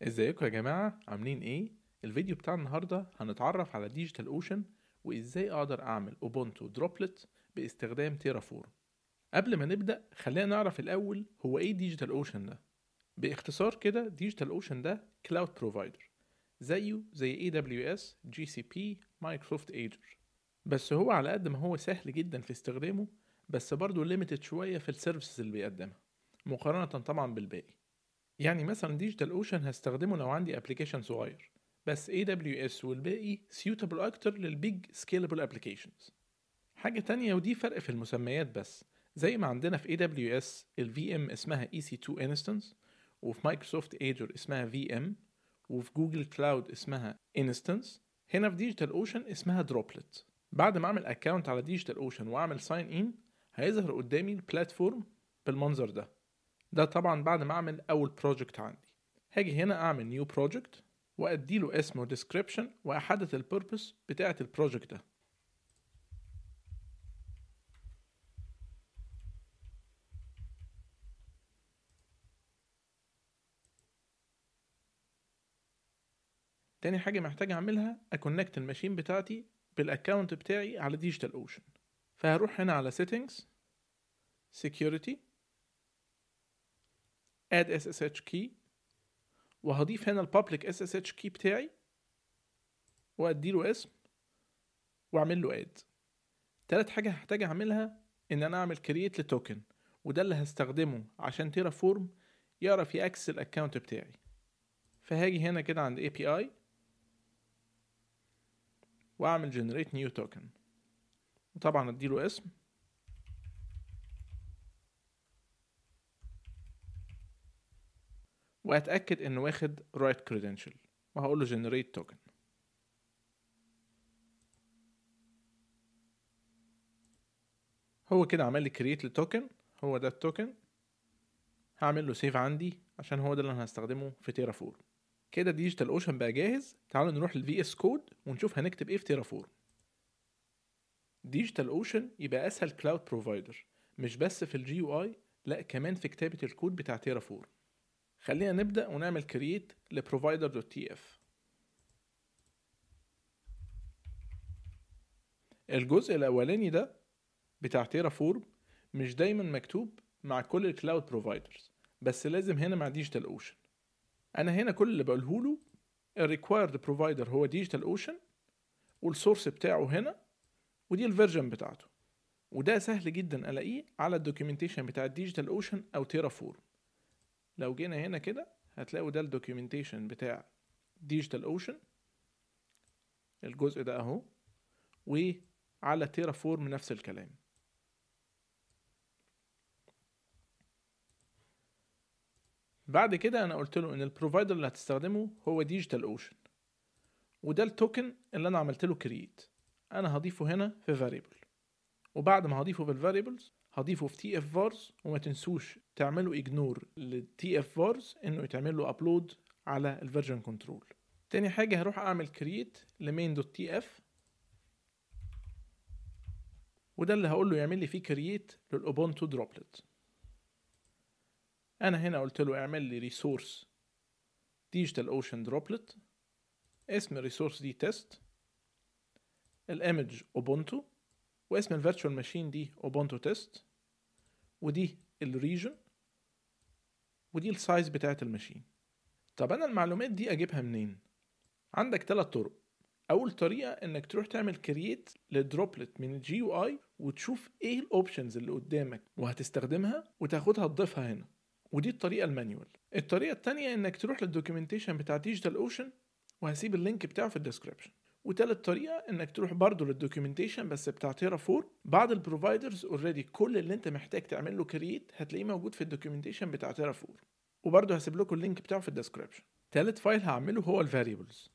ازيكم يا جماعة عاملين ايه؟ الفيديو بتاع النهاردة هنتعرف على ديجيتال اوشن وازاي اقدر اعمل اوبونتو دروبلت باستخدام تيرافورم قبل ما نبدأ خلينا نعرف الاول هو ايه ديجيتال اوشن ده باختصار كده ديجيتال اوشن ده كلاود بروفايدر زيه زي AWS GCP مايكروسوفت ايجر بس هو على قد ما هو سهل جدا في استخدامه بس برضه ليميتد شوية في السيرفيسز اللي بيقدمها مقارنة طبعا بالباقي يعني مثلا ديجيتال اوشن هستخدمه لو عندي ابلكيشن صغير بس AWS والباقي suitable اكتر للبيج سكيلبل ابلكيشنز حاجة تانية ودي فرق في المسميات بس زي ما عندنا في AWS ال VM اسمها EC2 Instance وفي مايكروسوفت ايجر اسمها VM وفي جوجل كلاود اسمها Instance هنا في ديجيتال اوشن اسمها دروبلت بعد ما اعمل اكونت على ديجيتال اوشن واعمل ساين ان هيظهر قدامي البلاتفورم بالمنظر ده ده طبعا بعد ما اعمل اول بروجكت عندي هاجي هنا اعمل نيو بروجكت وادي له اسم وديسكريبشن واحدد البيربس بتاعه البروجكت ده تاني حاجة محتاج أعملها أكونكت الماشين بتاعتي بالأكاونت بتاعي على ديجيتال أوشن فهروح هنا على settings security add SSH key وهضيف هنا البابليك SSH key بتاعي وأديله اسم وأعمل له add تالت حاجة هحتاج أعملها إن أنا أعمل create لتوكن وده اللي هستخدمه عشان تيرا فورم يعرف يأكسس الأكاونت بتاعي فهاجي هنا كده عند API واعمل generate new token وطبعا اديله اسم واتاكد انه واخد right credential وهقول له generate token هو كده عمل لي create لتوكن هو ده التوكن هعمل له سيف عندي عشان هو ده اللي انا هستخدمه في تيرافورم كده ديجيتال اوشن بقى جاهز تعالوا نروح للفي اس كود ونشوف هنكتب ايه في تيرافورم ديجيتال اوشن يبقى اسهل كلاود بروفايدر مش بس في الجي يو اي لا كمان في كتابه الكود بتاع تيرافورم خلينا نبدا ونعمل كرييت لبروفايدر دوت تي اف الجزء الاولاني ده بتاع تيرافورم مش دايما مكتوب مع كل الكلاود بروفايدرز بس لازم هنا مع ديجيتال اوشن انا هنا كل اللي بقوله له الريكوايرد بروفايدر هو ديجيتال اوشن والسورس بتاعه هنا ودي الفيرجن بتاعته وده سهل جدا الاقيه على الدوكيومنتيشن بتاع ديجيتال اوشن او تيرافورم لو جينا هنا كده هتلاقوا ده الدوكيومنتيشن بتاع ديجيتال اوشن الجزء ده اهو وعلى تيرافورم نفس الكلام بعد كده انا قلت له ان البروفايدر اللي هتستخدمه هو ديجيتال اوشن وده التوكن اللي انا عملت له كرييت انا هضيفه هنا في فاريبل وبعد ما هضيفه في الفاريبلز هضيفه في تي اف فارز وما تنسوش تعملوا اجنور للتي اف فارز انه يتعمل له ابلود على الفيرجن كنترول تاني حاجة هروح اعمل كرييت لمين دوت تي اف وده اللي هقول له يعمل لي فيه كرييت للاوبونتو دروبلت انا هنا قلت له اعمل لي ريسورس ديجيتال اوشن دروبلت اسم الريسورس دي تيست الايمج اوبونتو واسم الفيرتشوال ماشين دي اوبونتو تيست ودي الريجن ودي السايز بتاعت الماشين طب انا المعلومات دي اجيبها منين عندك ثلاث طرق اول طريقه انك تروح تعمل كرييت لدروبلت من الجي يو اي وتشوف ايه الاوبشنز اللي قدامك وهتستخدمها وتاخدها تضيفها هنا ودي الطريقة المانيوال الطريقة التانية انك تروح للدوكيومنتيشن بتاع ديجيتال اوشن وهسيب اللينك بتاعه في الديسكريبشن وتالت طريقة انك تروح برضه للدوكيومنتيشن بس بتاع تيرا فور بعض البروفايدرز اوريدي كل اللي انت محتاج تعمل له كرييت هتلاقيه موجود في الدوكيومنتيشن بتاع تيرا فور وبرضه هسيب لكم اللينك بتاعه في الديسكريبشن تالت فايل هعمله هو الفاريبلز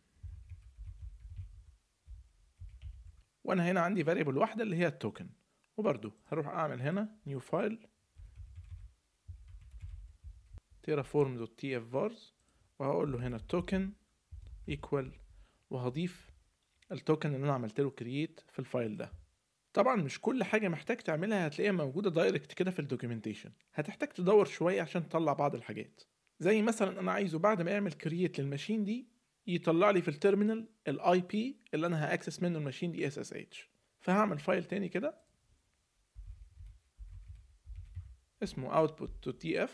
وانا هنا عندي فاريبل واحدة اللي هي التوكن وبرضه هروح اعمل هنا نيو فايل terraform.tf-vars وهقول له هنا token equal وهضيف التوكن اللي انا عملت له كرييت في الفايل ده طبعا مش كل حاجه محتاج تعملها هتلاقيها موجوده دايركت كده في الدوكيومنتيشن هتحتاج تدور شويه عشان تطلع بعض الحاجات زي مثلا انا عايزه بعد ما يعمل كرييت للماشين دي يطلع لي في التيرمينال الاي بي اللي انا هاكسس منه الماشين دي اس اس اتش فهعمل فايل تاني كده اسمه output.tf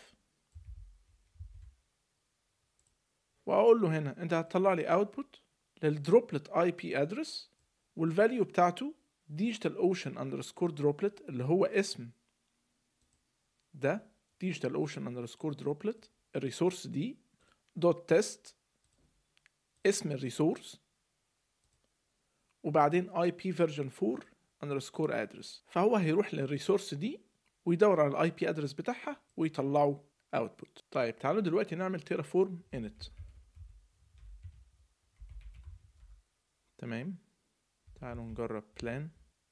واقول له هنا انت هتطلع لي اوتبوت للدروبلت اي بي ادرس والفاليو بتاعته digital ocean underscore droplet اللي هو اسم ده digital ocean underscore droplet الريسورس دي دوت تيست اسم الريسورس وبعدين اي بي فيرجن 4 underscore address فهو هيروح للريسورس دي ويدور على الاي بي ادرس بتاعها ويطلعه اوتبوت طيب تعالوا دلوقتي نعمل تيرافورم init تمام تعالوا نجرب بلان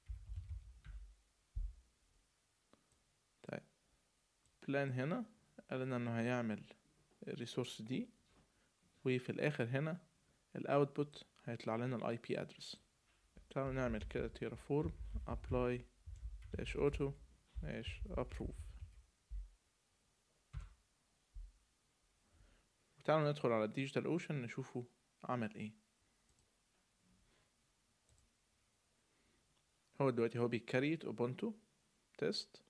طيب بلان هنا قال لنا انه هيعمل الريسورس دي وفي الاخر هنا الاوتبوت هيطلع لنا الاي بي ادرس تعالوا نعمل كده تيرافورم apply dash auto dash approve وتعالوا ندخل على الديجيتال اوشن نشوفه عمل ايه هو دلوقتي هو بيكريت اوبونتو تيست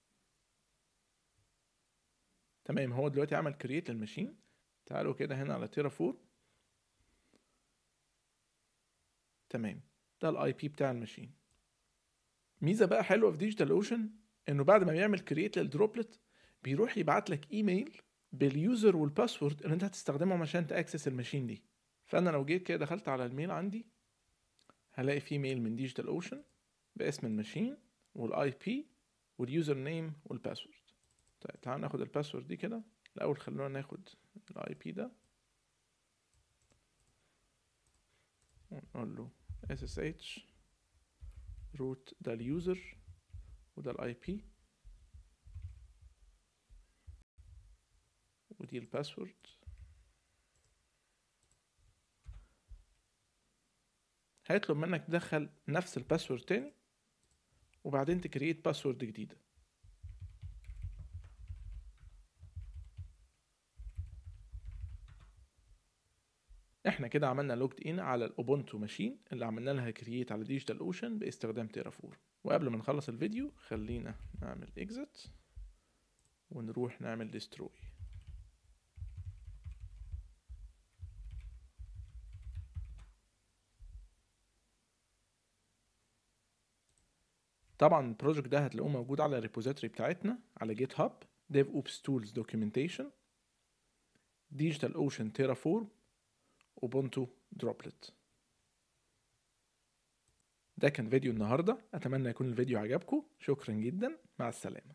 تمام هو دلوقتي عمل كرييت للماشين تعالوا كده هنا على تيرافور تمام ده الاي بي بتاع الماشين ميزه بقى حلوه في ديجيتال اوشن انه بعد ما بيعمل كرييت للدروبلت بيروح يبعت لك ايميل باليوزر والباسورد اللي انت هتستخدمهم عشان تاكسس الماشين دي فانا لو جيت كده دخلت على الميل عندي هلاقي فيه ميل من ديجيتال اوشن باسم الماشين والاي بي واليوزر نيم والباسورد طيب تعال ناخد الباسورد دي كده الاول خلونا ناخد الاي بي ده ونقول له ssh root ده اليوزر وده الاي بي ودي الباسورد هيطلب منك تدخل نفس الباسورد تاني وبعدين تكريت باسورد جديدة احنا كده عملنا لوجد ان على الاوبونتو ماشين اللي عملنا لها كرييت على ديجيتال اوشن باستخدام تيرافور وقبل ما نخلص الفيديو خلينا نعمل اكزit ونروح نعمل ديستروي طبعا البروجكت ده هتلاقوه موجود على الريبوزيتوري بتاعتنا على جيت هاب dev ops tools documentation digital ocean terraform اوبونتو دروبلت ده كان فيديو النهارده اتمنى يكون الفيديو عجبكم شكرا جدا مع السلامه